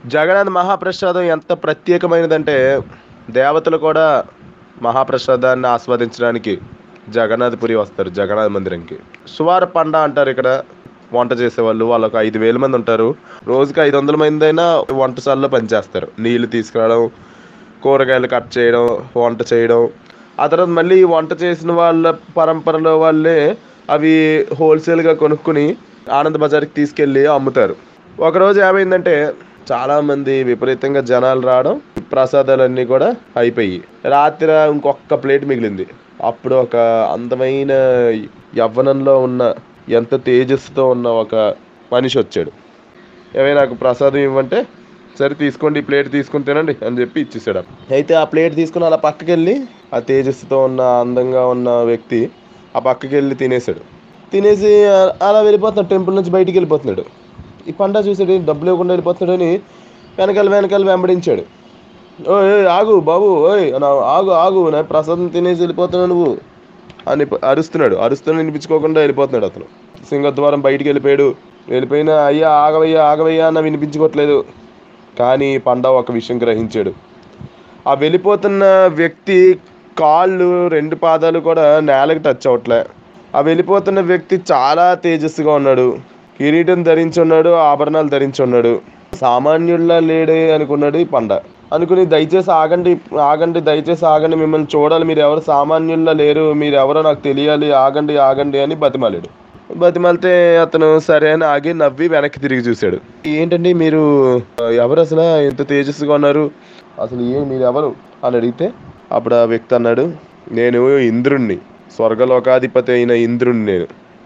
జగన్నాథ్ మహాప్రసాదం ఎంత ప్రత్యేకమైనదంటే దేవతలు కూడా మహాప్రసాదాన్ని ఆస్వాదించడానికి జగన్నాథపురి వస్తారు జగన్నాథ్ మందిరంకి సువార పండ అంటారు ఇక్కడ వంట చేసేవాళ్ళు వాళ్ళకు ఐదు వేల మంది ఉంటారు రోజుకి ఐదు వందల మంది అయినా వంటశాలలో పనిచేస్తారు నీళ్లు తీసుకురావడం కూరగాయలు కట్ చేయడం వంట చేయడం ఆ తర్వాత మళ్ళీ ఈ వంట చేసిన వాళ్ళ పరంపరలో వాళ్ళే అవి హోల్సేల్గా కొనుక్కుని ఆనంద్ బజార్కి తీసుకెళ్ళి అమ్ముతారు ఒకరోజు ఏమైందంటే చాలా మంది విపరీతంగా జనాలు రావడం ప్రసాదాలన్నీ కూడా అయిపోయి రాత్రి ఇంకొక ప్లేట్ మిగిలింది అప్పుడు ఒక అందమైన యవ్వనంలో ఉన్న ఎంత తేజస్సుతో ఉన్న ఒక మనిషి వచ్చాడు ఏమైనా నాకు ప్రసాదం ఇవ్వంటే సరే తీసుకోండి ఈ ప్లేట్ తీసుకుని తినండి అని చెప్పి ఇచ్చేసాడు అయితే ఆ ప్లేట్ తీసుకుని అలా పక్కకి వెళ్ళి ఆ తేజస్సుతో ఉన్న అందంగా ఉన్న వ్యక్తి ఆ పక్కకి వెళ్ళి తినేసాడు తినేసి ఆ- అలా వెళ్ళిపోతున్నాడు టెంపుల్ నుంచి బయటికి వెళ్ళిపోతున్నాడు ఈ పంట చూసాడు డబ్బులు ఇవ్వకుండా వెళ్ళిపోతున్నాడని వెనకాల వెనకాల వెంబడించాడు ఓ ఆగు బాబు ఓయ్ నా ఆగు ఆగు నా ప్రసాదం తినేసి వెళ్ళిపోతున్నావు నువ్వు అని ప- అరుస్తున్నాడు అరుస్తున్నా వినిపించుకోకుండా వెళ్ళిపోతున్నాడు అతను సింహద్వారం బయటికి వెళ్ళిపోయాడు వెళ్ళిపోయినా అయ్యా ఆగవయ్యా ఆగవయ్యా అన్న వినిపించుకోవట్లేదు కానీ పండ ఒక విషయం గ్రహించాడు ఆ వెళ్ళిపోతున్న వ్యక్తి కాళ్ళు రెండు పాదాలు కూడా నేలకు టచ్ అవట్లే ఆ వెళ్ళిపోతున్న వ్యక్తి చాలా తేజస్సుగా ఉన్నాడు కిరీటం ధరించి ఉన్నాడు ఆభరణాలు ధరించి ఉన్నాడు సామాన్యుల్లా లేడే అనుకున్నాడు ఈ పండ అనుకుని దయచేసి ఆగండి ఆగండి దయచేసి ఆగండి మిమ్మల్ని చూడాలి మీరు ఎవరు సామాన్యుల్లా లేరు మీరు ఎవరో నాకు తెలియాలి ఆగండి ఆగండి అని బతిమాలాడు బతిమాలితే అతను సరే అని ఆగి నవ్వి వెనక్కి తిరిగి చూశాడు ఏంటండి మీరు ఆ, ఎవరు అసలు ఎంత తేజస్సుగా ఉన్నారు అసలు ఏ మీరు ఎవరు అని అడిగితే అప్పుడు ఆ వ్యక్తి అన్నాడు నేను ఇంద్రుణ్ణి స్వర్గలోకాధిపతి అయిన ఇంద్రుణ్ణి నేను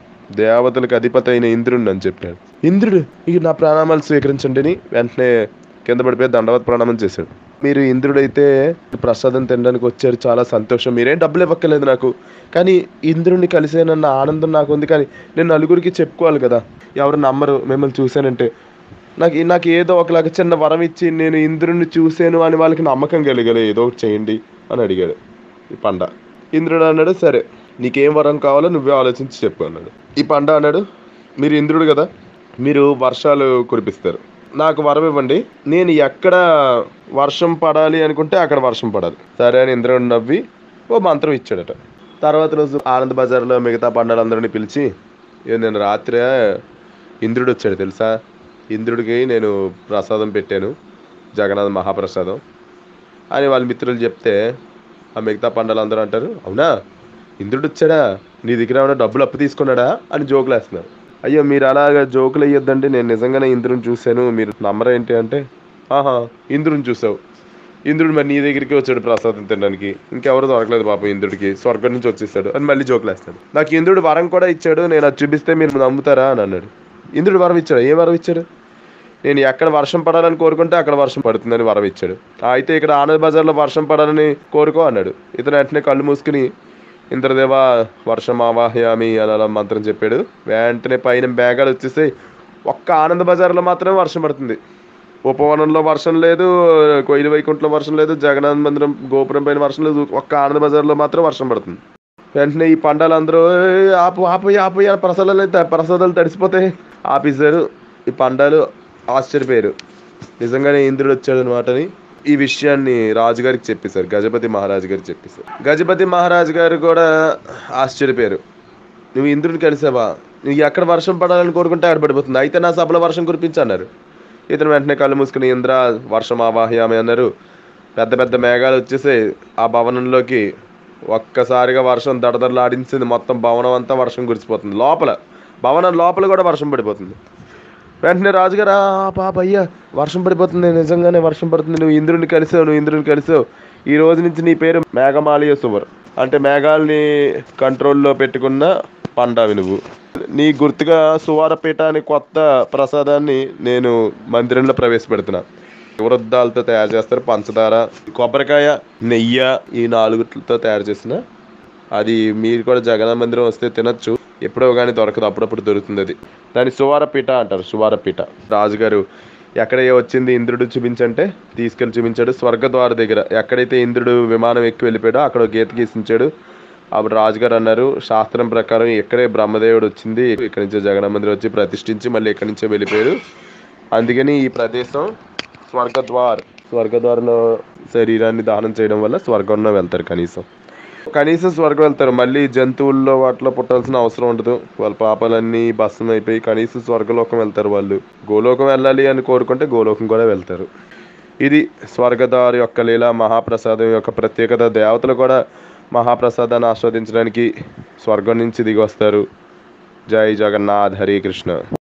దేవతలకు అధిపతి అయిన ఇంద్రుణ్ణి అని చెప్పాడు ఇంద్రుడు ఇక నా ప్రాణామాలు స్వీకరించండి అని వెంటనే కింద పడిపోయి దండవత్ ప్రణామం చేశాడు మీరు ఇంద్రుడైతే ప్రసాదం తినడానికి వచ్చారు చాలా సంతోషం మీరేం డబ్బులు ఇవ్వక్కర్లేదు నాకు కానీ ఇంద్రుడిని కలిసేనన్న ఆనందం నాకు ఉంది కానీ నేను నలుగురికి చెప్పుకోవాలి కదా ఎవరు నమ్మరు మిమ్మల్ని చూశానంటే నాకు నాకు ఏదో ఒకలాగా చిన్న వరం ఇచ్చి నేను ఇంద్రుడిని చూశాను అని వాళ్ళకి నమ్మకం కలిగలే ఏదో ఒకటి చేయండి అని అడిగాడు ఈ పండ ఇంద్రుడు అన్నాడు సరే నీకేం వరం కావాలో నువ్వే ఆలోచించి చెప్పు అన్నాడు ఈ పండ అన్నాడు మీరు ఇంద్రుడు కదా మీరు వర్షాలు కురిపిస్తారు నాకు వరం ఇవ్వండి నేను ఎక్కడ వర్షం పడాలి అనుకుంటే అక్కడ వర్షం పడాలి సరే అని ఇంద్రుడు నవ్వి ఓ మంత్రం ఇచ్చాడట తర్వాత రోజు ఆనంద్ బజార్లో మిగతా పండాలందరినీ పిలిచి "ఏ, నేను రాత్రి ఇంద్రుడు వచ్చాడు తెలుసా ఇంద్రుడికి నేను ప్రసాదం పెట్టాను జగన్నాథ్ మహాప్రసాదం అని వాళ్ళ మిత్రులు చెప్తే ఆ మిగతా పండాలందరూ అంటారు అవునా ఇంద్రుడు వచ్చాడా నీ దగ్గర ఏమైనా డబ్బులు అప్పు తీసుకున్నాడా అని జోకులు వేస్తున్నారు అయ్యో మీరు అలాగా జోకులు వేయొద్దండి నేను నిజంగానే ఇంద్రుని చూశాను మీరు నమ్మరేంటి అంటే ఆహా ఇంద్రుని చూసావు ఇంద్రుడు మరి నీ దగ్గరికి వచ్చాడు ప్రసాదం తినడానికి ఇంకెవరు దొరకలేదు పాపం ఇంద్రుడికి స్వర్గం నుంచి వచ్చేసాడు అని మళ్ళీ జోకులు వేస్తాడు నాకు ఇంద్రుడు వరం కూడా ఇచ్చాడు నేను అది చూపిస్తే మీరు నమ్ముతారా అని అన్నాడు ఇంద్రుడు వరం ఇచ్చాడు ఏ వరం ఇచ్చాడు నేను ఎక్కడ వర్షం పడాలని కోరుకుంటే అక్కడ వర్షం పడుతుందని వరం ఇచ్చాడు ఆ, అయితే ఇక్కడ ఆనంద్ బజార్లో వర్షం పడాలని కోరుకో అన్నాడు ఇతను వెంటనే కళ్ళు మూసుకుని ఇంద్రదేవ వర్షం ఆవాహయామి అని అలా మంత్రం చెప్పాడు వెంటనే పైన మేఘాలు వచ్చేసి ఒక్క ఆనంద్ బజార్లో మాత్రమే వర్షం పడుతుంది ఉపవనంలో వర్షం లేదు కొయ్యలు వైకుంఠంలో వర్షం లేదు జగన్నాథ్ మందిరం గోపురం పైన వర్షం లేదు ఒక్క ఆనంద్ బజార్లో మాత్రం వర్షం పడుతుంది వెంటనే ఈ పండాలు అందరూ "ఏయ్, ఆపు ఆపు ఆపు అని ప్రసాదాలు అయితే ప్రసాదాలు తడిసిపోతాయి ఆపేశారు ఈ పండాలు ఆశ్చర్యపోయారు నిజంగానే ఇంద్రుడు వచ్చాడు అనమాటని ఈ విషయాన్ని రాజుగారికి చెప్పేశారు గజపతి మహారాజు గారికి చెప్పేశారు గజపతి మహారాజు గారు కూడా ఆశ్చర్యపోయారు నువ్వు ఇంద్రుడిని కలిసావా నువ్వు ఎక్కడ వర్షం పడాలని కోరుకుంటే అక్కడ పడిపోతుంది అయితే నా సభలో వర్షం కురిపించన్నారు ఇతను వెంటనే కళ్ళు మూసుకుని ఇంద్ర వర్షం ఆవాహయామి అన్నారు పెద్ద పెద్ద మేఘాలు వచ్చేసి ఆ భవనంలోకి ఒక్కసారిగా వర్షం దడదడలాడించింది మొత్తం భవనం అంతా వర్షం కురిసిపోతుంది లోపల భవనం లోపల కూడా వర్షం పడిపోతుంది వెంటనే రాజుగారు "ఆ, పాప అయ్యా వర్షం పడిపోతుంది నిజంగానే వర్షం పడుతుంది నువ్వు ఇంద్రుడిని కలిసావు నువ్వు ఇంద్రుడిని కలిసావు ఈ రోజు నుంచి నీ పేరు మేఘమాలయ సువర్ అంటే మేఘాల్ని కంట్రోల్లో పెట్టుకున్న పండావి నువ్వు నీ గుర్తుగా సువారపీఠ అనే కొత్త ప్రసాదాన్ని నేను మందిరంలో ప్రవేశపెడుతున్నా వృద్ధాలతో తయారు చేస్తారు పంచదార కొబ్బరికాయ నెయ్యి ఈ నాలుగుతో తయారు చేసిన అది మీరు కూడా జగన్నాథ మందిరం వస్తే తినొచ్చు ఎప్పుడో కానీ దొరకదు అప్పుడప్పుడు దొరుకుతుంది అది దాన్ని సువారపీఠ అంటారు సువారపీఠ రాజుగారు ఎక్కడ వచ్చింది ఇంద్రుడు చూపించంటే తీసుకెళ్ళి చూపించాడు స్వర్గద్వార దగ్గర ఎక్కడైతే ఇంద్రుడు విమానం ఎక్కి వెళ్ళిపోయాడో అక్కడ ఒక గీత గీసించాడు అప్పుడు రాజుగారు అన్నారు శాస్త్రం ప్రకారం ఇక్కడే బ్రహ్మదేవుడు వచ్చింది ఇక్కడి నుంచి జగన్నాథ మందిరం వచ్చి ప్రతిష్ఠించి మళ్ళీ ఇక్కడి నుంచే వెళ్ళిపోయాడు అందుకని ఈ ప్రదేశం స్వర్గద్వార్ స్వర్గద్వారంలో శరీరాన్ని దానం చేయడం వల్ల స్వర్గంలో వెళ్తారు కనీసం కనీసం స్వర్గం వెళ్తారు మళ్ళీ జంతువుల్లో వాటిలో పుట్టాల్సిన అవసరం ఉండదు వాళ్ళ పాపాలన్నీ భస్మం అయిపోయి కనీసం స్వర్గలోకం వెళ్తారు వాళ్ళు గోలోకం వెళ్ళాలి అని కోరుకుంటే గోలోకం కూడా వెళ్తారు ఇది స్వర్గద్వారి యొక్క లీల మహాప్రసాదం యొక్క ప్రత్యేకత దేవతలు కూడా మహాప్రసాదాన్ని ఆస్వాదించడానికి స్వర్గం నుంచి దిగి వస్తారు జై జగన్నాథ్ హరే కృష్ణ